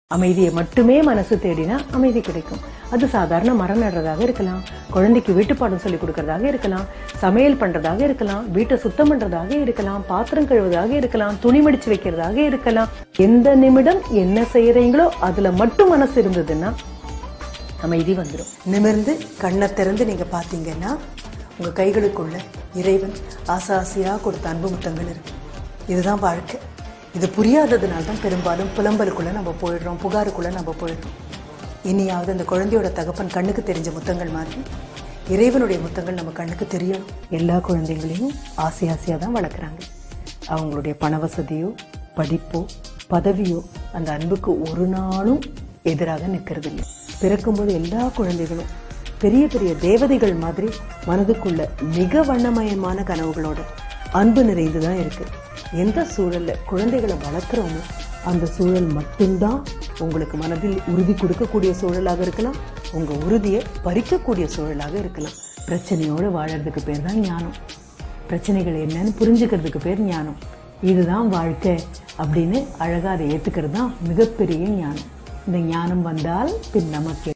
அமைதியை மட்டுமே மனசு தேடினா அமைதி கிடைக்கும் அது சாதாரண மரம் நடுறதாக இருக்கலாம் குழந்தைக்கு வீட்டுப்பாடம் சொல்லி கொடுக்கறதாக இருக்கலாம் சமையல் பண்றதாக இருக்கலாம் வீட்டை சுத்தம் பண்றதாக இருக்கலாம் பாத்திரம் கழுவுறதாக இருக்கலாம் துணி மடிச்சு வைக்கிறதாக இருக்கலாம் எந்த நிமிடம் என்ன செய்யறீங்களோ அதுல மட்டும் மனசு இருந்ததுன்னா அமைதி வந்துடும் நிமிர்ந்து கண்ணை திறந்து நீங்க பார்த்தீங்கன்னா உங்க கைகளுக்குள்ள இறைவன் ஆசை ஆசையா கொடுத்த அன்பு முத்தங்கள் இருக்கு இதுதான் வாழ்க்கை இது புரியாததுனால தான் பெரும்பாலும் புலம்பலுக்குள்ள நம்ம போயிடுறோம் புகாருக்குள்ள நம்ம போயிடுறோம் இனியாவது அந்த குழந்தையோட தகப்பன் கண்ணுக்கு தெரிஞ்ச முத்தங்கள் மாதிரி இறைவனுடைய முத்தங்கள் நம்ம கண்ணுக்கு தெரியணும் எல்லா குழந்தைங்களையும் ஆசை ஆசையாக தான் வளர்க்குறாங்க அவங்களுடைய பண வசதியோ படிப்போ பதவியோ அந்த அன்புக்கு ஒரு நாளும் எதிராக நிற்கிறது இல்லை பிறக்கும்போது எல்லா குழந்தைகளும் பெரிய பெரிய தேவதைகள் மாதிரி மனதுக்குள்ள மிக வண்ணமயமான கனவுகளோட அன்பு நிறைந்து தான் இருக்கு எந்த சூழல்ல குழந்தைகளை வளர்க்குறோமோ அந்த சூழல் மட்டும்தான் உங்களுக்கு மனதில் உறுதி கொடுக்கக்கூடிய சூழலாக இருக்கலாம் உங்க உறுதியை பறிக்கக்கூடிய சூழலாக இருக்கலாம் பிரச்சனையோடு வாழறதுக்கு பேர் தான் ஞானம் பிரச்சனைகள் என்னன்னு புரிஞ்சுக்கிறதுக்கு பேர் ஞானம் இதுதான் வாழ்க்கை அப்படின்னு அழகா அதை ஏத்துக்கிறது தான் மிகப்பெரிய ஞானம் இந்த ஞானம் வந்தால் பின் நமக்கு